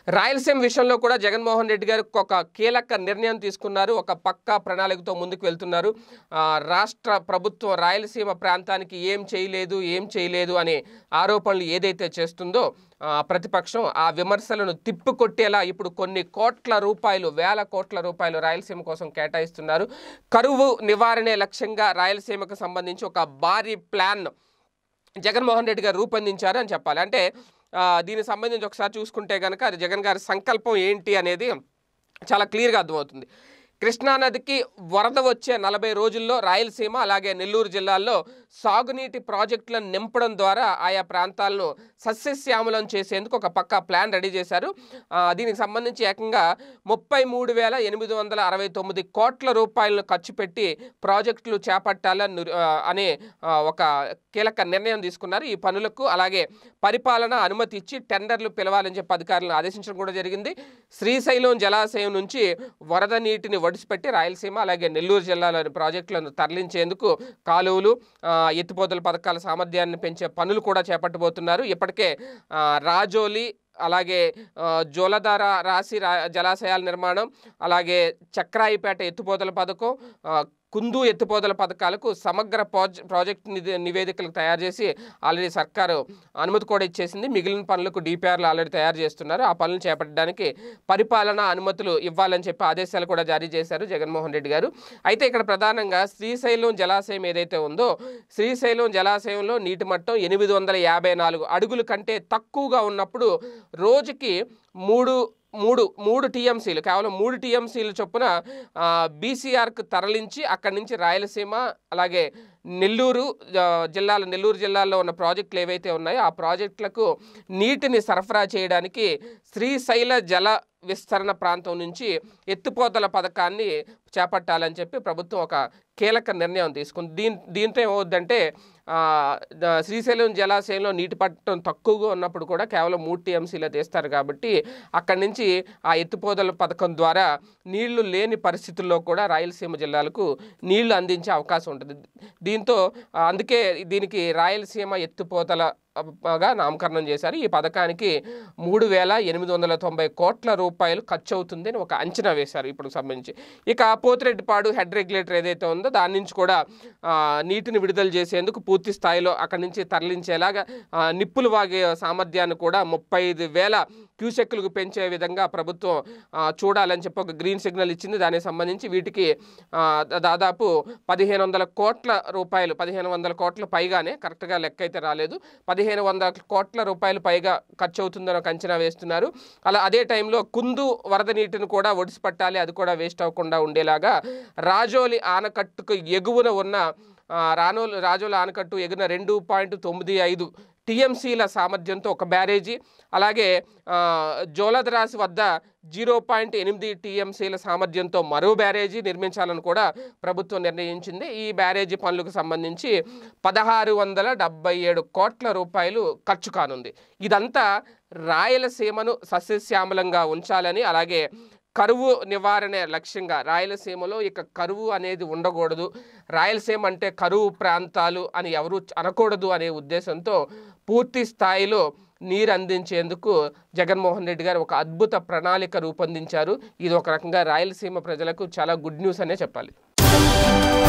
రాయలసీమ విషయంలో కూడా జగన్మోహన్ రెడ్డి గారు ఒక కీలక నిర్ణయం తీసుకున్నారు ఒక పక్కా ప్రణాళికతో ముందుకు వెళ్తున్నారు ఆ, రాష్ట్ర ప్రభుత్వం రాయలసీమ ప్రాంతానికి ఏం చేయలేదు ఏం చేయలేదు అనే ఆరోపణలు ఏదైతే చేస్తుందో ఆ, ప్రతిపక్షం ఆ విమర్శలను తిప్పికొట్టేలా ఇప్పుడు కొన్ని కోట్ల రూపాయలు వేల కోట్ల రూపాయలు రాయలసీమ కోసం కేటాయిస్తున్నారు కరువు నివారణే లక్ష్యంగా రాయలసీమకు సంబంధించి ఒక భారీ ప్లాన్ జగన్మోహన్ రెడ్డి గారు రూపొందించారు అని చెప్పాలి అంటే ఆ, దీనికి సంబంధించి ఒకసారి చూసుకుంటే కనుక అది జగన్ గారి సంకల్పం ఏంటి అనేది చాలా క్లియర్గా అర్థమవుతుంది కృష్ణానదికి వరద వచ్చే నలభై రోజుల్లో రాయలసీమ అలాగే నెల్లూరు జిల్లాల్లో సాగునీటి ప్రాజెక్టులను నింపడం ద్వారా ఆయా ప్రాంతాలను సస్యశ్యామలం చేసేందుకు ఒక పక్కా ప్లాన్ రెడీ చేశారు ఆ, దీనికి సంబంధించి ఏకంగా ముప్పై మూడు వేల ఎనిమిది వందల అరవై తొమ్మిది కోట్ల రూపాయలను ఖర్చు పెట్టి ప్రాజెక్టులు చేపట్టాలని నిర్- ఆ, అనే ఆ, ఒక కీలక నిర్ణయం తీసుకున్నారు ఈ పనులకు అలాగే పరిపాలన అనుమతి ఇచ్చి టెండర్లు పిలవాలని చెప్పి అధికారులను ఆదేశించడం కూడా జరిగింది శ్రీశైలం జలాశయం నుంచి వరద నీటిని ఒడిసిపెట్టి రాయలసీమ అలాగే నెల్లూరు జిల్లాలోని ప్రాజెక్టులను తరలించేందుకు కాలువలు ఆ, ఎత్తిపోతల పథకాల సామర్థ్యాన్ని పెంచే పనులు కూడా చేపట్టబోతున్నారు ఇప్పటికే ఆ, రాజోలి అలాగే ఆ, జోలధార రాశి రా జలాశయాల నిర్మాణం అలాగే చక్రాయిపేట ఎత్తిపోతల పథకం ఆ, కుందు ఎత్తిపోతల పథకాలకు సమగ్ర ప్రాజె ప్రాజెక్ట్ నిధి నివేదికలు తయారు చేసి ఆల్రెడీ సర్కారు అనుమతి కూడా ఇచ్చేసింది మిగిలిన పనులకు డిపిఆర్లు ఆల్రెడీ తయారు చేస్తున్నారు ఆ పనులు చేపట్టడానికి పరిపాలన అనుమతులు ఇవ్వాలని చెప్పి ఆదేశాలు కూడా జారీ చేశారు జగన్మోహన్ రెడ్డి గారు అయితే ఇక్కడ ప్రధానంగా శ్రీశైలం జలాశయం ఏదైతే ఉందో శ్రీశైలం జలాశయంలో నీటి మట్టం ఎనిమిది వందల యాభై నాలుగు అడుగుల కంటే తక్కువగా ఉన్నప్పుడు రోజుకి మూడు మూడు మూడు టీఎంసీలు కేవలం మూడు టీఎంసీలు చొప్పున ఆ, బీసీఆర్కు తరలించి అక్కడి నుంచి రాయలసీమ అలాగే నెల్లూరు ఆ, జిల్లాల నెల్లూరు జిల్లాలో ఉన్న ప్రాజెక్టులు ఏవైతే ఉన్నాయో ఆ ప్రాజెక్టులకు నీటిని సరఫరా చేయడానికి శ్రీశైల జల విస్తరణ ప్రాంతం నుంచి ఎత్తిపోతల పథకాన్ని చేపట్టాలని చెప్పి ప్రభుత్వం ఒక కీలక నిర్ణయం తీసుకుంది దీని దీంతో ఏమవుద్దంటే ఆ, ద- శ్రీశైలం జలాశయంలో నీటి పట్టడం తక్కువగా ఉన్నప్పుడు కూడా కేవలం మూడు టీఎంసీలో తీస్తారు కాబట్టి అక్కడి నుంచి ఆ ఎత్తిపోతల పథకం ద్వారా నీళ్లు లేని పరిస్థితుల్లో కూడా రాయలసీమ జిల్లాలకు నీళ్లు అందించే అవకాశం ఉంటుంది దీంతో ఆ, అందుకే దీనికి రాయలసీమ ఎత్తిపోతల గా నామకరణం చేశారు ఈ పథకానికి మూడు వేల ఎనిమిది వందల తొంభై కోట్ల రూపాయలు ఖర్చు అవుతుంది అని ఒక అంచనా వేశారు ఇప్పుడు సంబంధించి ఇక పోతిరెడ్డిపాడు హెడ్ రెగ్యులేటర్ ఏదైతే ఉందో దాని నుంచి కూడా ఆ, నీటిని విడుదల చేసేందుకు పూర్తి స్థాయిలో అక్కడి నుంచి తరలించేలాగా ఆ, నిప్పులు వాగే సామర్థ్యాన్ని కూడా ముప్పై ఐదు వేల క్యూసెక్లకు పెంచే విధంగా ప్రభుత్వం ఆ, చూడాలని చెప్పి ఒక గ్రీన్ సిగ్నల్ ఇచ్చింది దానికి సంబంధించి వీటికి ఆ, దా- దాదాపు పదిహేను వందల కోట్ల రూపాయలు పదిహేను వందల కోట్ల పైగానే కరెక్ట్గా లెక్క అయితే రాలేదు పదిహేను వందల కోట్ల రూపాయలు పైగా ఖర్చు అవుతుందని ఒక అంచనా వేస్తున్నారు అలా అదే టైంలో కుందు వరద నీటిని కూడా ఒడిసిపట్టాలి అది కూడా వేస్ట్ అవ్వకుండా ఉండేలాగా రాజోలి ఆనకట్టుకు ఎగువన ఉన్న ఆ, రానోలు రాజోల ఆనకట్టు ఎగున రెండు పాయింట్ తొమ్మిది ఐదు టీఎంసీల సామర్థ్యంతో ఒక బ్యారేజీ అలాగే ఆ, జోలదరాశి వద్ద జీరో పాయింట్ ఎనిమిది టీఎంసీల సామర్థ్యంతో మరో బ్యారేజీ నిర్మించాలని కూడా ప్రభుత్వం నిర్ణయించింది ఈ బ్యారేజీ పనులకు సంబంధించి పదహారు వందల డెబ్బై ఏడు కోట్ల రూపాయలు ఖర్చు కానుంది ఇదంతా రాయలసీమను సస్యశ్యామలంగా ఉంచాలని అలాగే కరువు నివారణ లక్ష్యంగా రాయలసీమలో ఇక కరువు అనేది ఉండకూడదు రాయలసీమ అంటే కరువు ప్రాంతాలు అని ఎవరు అనకూడదు అనే ఉద్దేశంతో పూర్తి స్థాయిలో నీరు అందించేందుకు జగన్మోహన్ రెడ్డి గారు ఒక అద్భుత ప్రణాళిక రూపొందించారు ఇది ఒక రకంగా రాయలసీమ ప్రజలకు చాలా గుడ్ న్యూస్ అనే చెప్పాలి